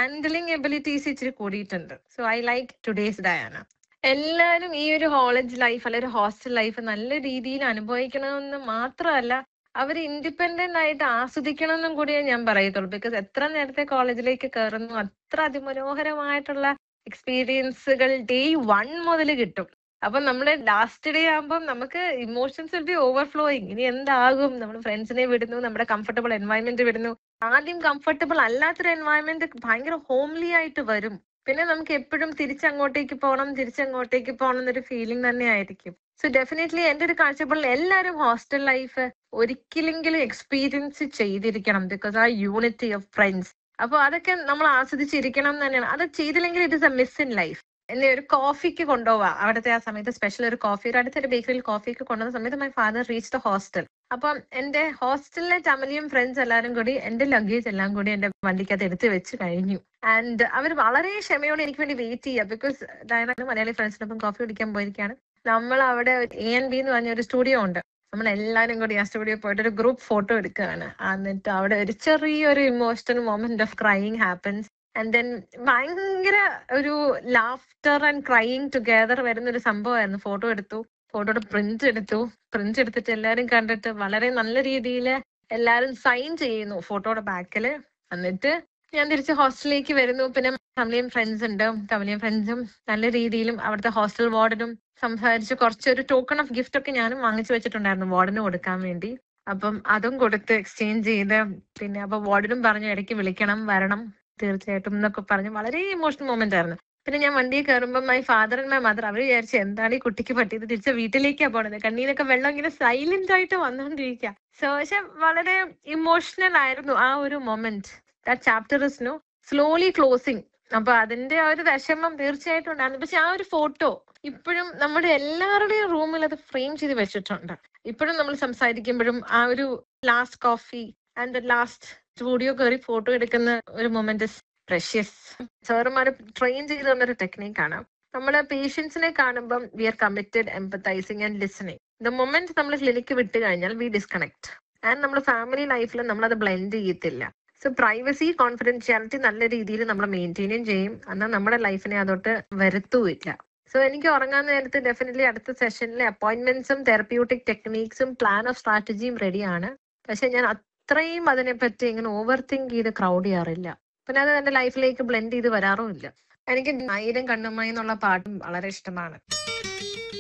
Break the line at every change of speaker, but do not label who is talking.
handling abilities ഇച്ചിരി കൂടിയിട്ടുണ്ട് so I like today's Diana എല്ലാരും ഈ ഒരു കോളേജ് ലൈഫ് അല്ലെ ഒരു ഹോസ്റ്റൽ ലൈഫ് നല്ല രീതിയിൽ അനുഭവിക്കണമെന്ന് മാത്രമല്ല അവർ ഇൻഡിപെൻഡന്റ് ആയിട്ട് ആസ്വദിക്കണമെന്നും കൂടിയേ ഞാൻ പറയത്തുള്ളൂ ബിക്കോസ് എത്ര നേരത്തെ കോളേജിലേക്ക് കയറുന്നു അത്ര അതിമനോഹരമായിട്ടുള്ള എക്സ്പീരിയൻസുകൾ ഡേ വൺ മുതൽ കിട്ടും അപ്പൊ നമ്മുടെ ലാസ്റ്റ് ഡേ ആകുമ്പോൾ നമുക്ക് ഇമോഷൻസ് വിൽ ബി ഓവർഫ്ലോയിങ് ഇനി എന്താകും നമ്മൾ ഫ്രണ്ട്സിനെ വിടുന്നു നമ്മുടെ കംഫർട്ടബിൾ എൻവയൺമെന്റ് വിടുന്നു ആദ്യം കംഫർട്ടബിൾ അല്ലാത്തൊരു എൻവയൺമെന്റ് ഭയങ്കര ഹോംലി ആയിട്ട് വരും പിന്നെ നമുക്ക് എപ്പോഴും തിരിച്ചങ്ങോട്ടേക്ക് പോകണം തിരിച്ചങ്ങോട്ടേക്ക് പോകണം എന്നൊരു ഫീലിംഗ് തന്നെ ആയിരിക്കും സോ ഡെഫിനറ്റ്ലി എന്റെ ഒരു കാഴ്ചപ്പാടിൽ എല്ലാവരും ഹോസ്റ്റൽ ലൈഫ് ഒരിക്കലെങ്കിലും എക്സ്പീരിയൻസ് ചെയ്തിരിക്കണം ബിക്കോസ് ആ യൂണിറ്റി ഓഫ് ഫ്രണ്ട്സ് അപ്പൊ അതൊക്കെ നമ്മൾ ആസ്വദിച്ചിരിക്കണം എന്ന് തന്നെയാണ് അത് ചെയ്തില്ലെങ്കിൽ it is a miss in life എന്നെ ഒരു കോഫിക്ക് കൊണ്ടുപോവാ അവിടുത്തെ ആ സമയത്ത് സ്പെഷ്യൽ ഒരു കോഫി ഒരു അടുത്തൊരു ബേക്കറിയിൽ കോഫിക്ക് കൊണ്ടുവന്ന സമയത്ത് my father reach the hostel അപ്പം എന്റെ ഹോസ്റ്റലിലെ ചമലിയും ഫ്രണ്ട്സ് എല്ലാവരും കൂടി എന്റെ ലഗേജ് എല്ലാം കൂടി എന്റെ വണ്ടിക്കകത്ത് എടുത്ത് വെച്ച് കഴിഞ്ഞു ആൻഡ് അവർ വളരെ ക്ഷമയോടെ എനിക്ക് വേണ്ടി വെയിറ്റ് ചെയ്യുക ബിക്കോസ് ഡയന മലയാളി ഫ്രണ്ട്സിനൊപ്പം കോഫി കുടിക്കാൻ പോയിരിക്കുകയാണ് നമ്മൾ അവിടെ എ എൻ ബി എന്ന് പറഞ്ഞ ഒരു സ്റ്റുഡിയോ ഉണ്ട് നമ്മൾ എല്ലാവരും കൂടി ആ സ്റ്റുഡിയോ പോയിട്ട് ഒരു ഗ്രൂപ്പ് ഫോട്ടോ എടുക്കുകയാണ് എന്നിട്ട് അവിടെ ഒരു ചെറിയൊരു emotional moment of crying happens and then ഭയങ്കര ഒരു ലാഫ്റ്റർ ആൻഡ് ക്രൈയിങ് ടുഗെദർ വരുന്ന ഒരു സംഭവമായിരുന്നു ഫോട്ടോ എടുത്തു ഫോട്ടോയുടെ പ്രിന്റ് എടുത്തു പ്രിന്റ് എടുത്തിട്ട് എല്ലാരും കണ്ടിട്ട് വളരെ നല്ല രീതിയിൽ എല്ലാരും സൈൻ ചെയ്യുന്നു ഫോട്ടോയുടെ ബാക്കിൽ എന്നിട്ട് ഞാൻ തിരിച്ച് ഹോസ്റ്റലിലേക്ക് വരുന്നു പിന്നെ കമലിയും ഫ്രണ്ട്സ് ഉണ്ട് കമലിയും ഫ്രണ്ട്സും നല്ല രീതിയിലും അവിടുത്തെ ഹോസ്റ്റൽ വാർഡനും സംസാരിച്ച് കുറച്ചൊരു ടോക്കൺ ഓഫ് ഗിഫ്റ്റ് ഒക്കെ ഞാനും വാങ്ങിച്ചു വെച്ചിട്ടുണ്ടായിരുന്നു വാർഡന് കൊടുക്കാൻ വേണ്ടി അപ്പം അതും കൊടുത്ത് എക്സ്ചേഞ്ച് ചെയ്ത് പിന്നെ അപ്പൊ വാർഡനും പറഞ്ഞു ഇടയ്ക്ക് വിളിക്കണം വരണം തീർച്ചയായിട്ടും എന്നൊക്കെ പറഞ്ഞ് വളരെ ഇമോഷണൽ മൊമെന്റ് ആയിരുന്നു പിന്നെ ഞാൻ വണ്ടിയിൽ കയറുമ്പോൾ my father and my mother അവർ വിചാരിച്ചു എന്താണ് ഈ കുട്ടിക്ക് പറ്റിയത് തിരിച്ച് വീട്ടിലേക്കാ പോണത് കണ്ണീനൊക്കെ വെള്ളം ഇങ്ങനെ സൈലന്റ് ആയിട്ട് വന്നുകൊണ്ടിരിക്കുക സോ പക്ഷെ വളരെ ഇമോഷണൽ ആയിരുന്നു ആ ഒരു moment that chapter is now slowly closing അപ്പൊ അതിന്റെ ആ ഒരു വിഷമം തീർച്ചയായിട്ടും ഉണ്ടായിരുന്നു പക്ഷെ ആ ഒരു ഫോട്ടോ ഇപ്പോഴും നമ്മുടെ എല്ലാവരുടെയും റൂമിൽ അത് ഫ്രെയിം ചെയ്ത് വെച്ചിട്ടുണ്ട് ഇപ്പോഴും നമ്മൾ സംസാരിക്കുമ്പോഴും ആ ഒരു last coffee and last studio കയറി ഫോട്ടോ എടുക്കുന്ന ഒരു മൊമെന്റ് പ്രഷ്യസ് സാറുമാർ ട്രെയിൻ ചെയ്ത് തന്നൊരു ടെക്നീക്കാണ് നമ്മുടെ പേഷ്യൻസിനെ കാണുമ്പം we are committed empathising and listening the moment നമ്മൾ ക്ലിനിക്ക് വിട്ട് കഴിഞ്ഞാൽ വി ഡിസ്കണക്ട് ആൻഡ് നമ്മുടെ ഫാമിലി ലൈഫിൽ നമ്മൾ അത് ബ്ലെൻഡ് ചെയ്യത്തില്ല സോ പ്രൈവസി കോൺഫിഡൻഷ്യാലിറ്റി നല്ല രീതിയിൽ നമ്മൾ മെയിൻറ്റെയിനും ചെയ്യും എന്നാൽ നമ്മുടെ ലൈഫിനെ അതോട്ട് വരുത്തുമില്ല സോ എനിക്ക് ഉറങ്ങാൻ നേരത്ത് ഡെഫിനറ്റ്ലി അടുത്ത സെഷനിലെ അപ്പോയിന്റ്മെന്റ്സും തെറപ്യൂട്ടിക് ടെക്നീക്സും പ്ലാൻ ഓഫ് സ്ട്രാറ്റജിയും റെഡിയാണ് പക്ഷെ ഞാൻ അത്രയും അതിനെപ്പറ്റി ഇങ്ങനെ ഓവർ തിങ്ക് ചെയ്ത് ക്രൗഡ് ചെയ്യാറില്ല പിന്നെ അത് എന്റെ ലൈഫിലേക്ക് ബ്ലെൻഡ് ചെയ്ത് വരാറുമില്ല എനിക്ക് ആയിരം കണ്ണുമായി എന്നുള്ള പാട്ടും വളരെ ഇഷ്ടമാണ്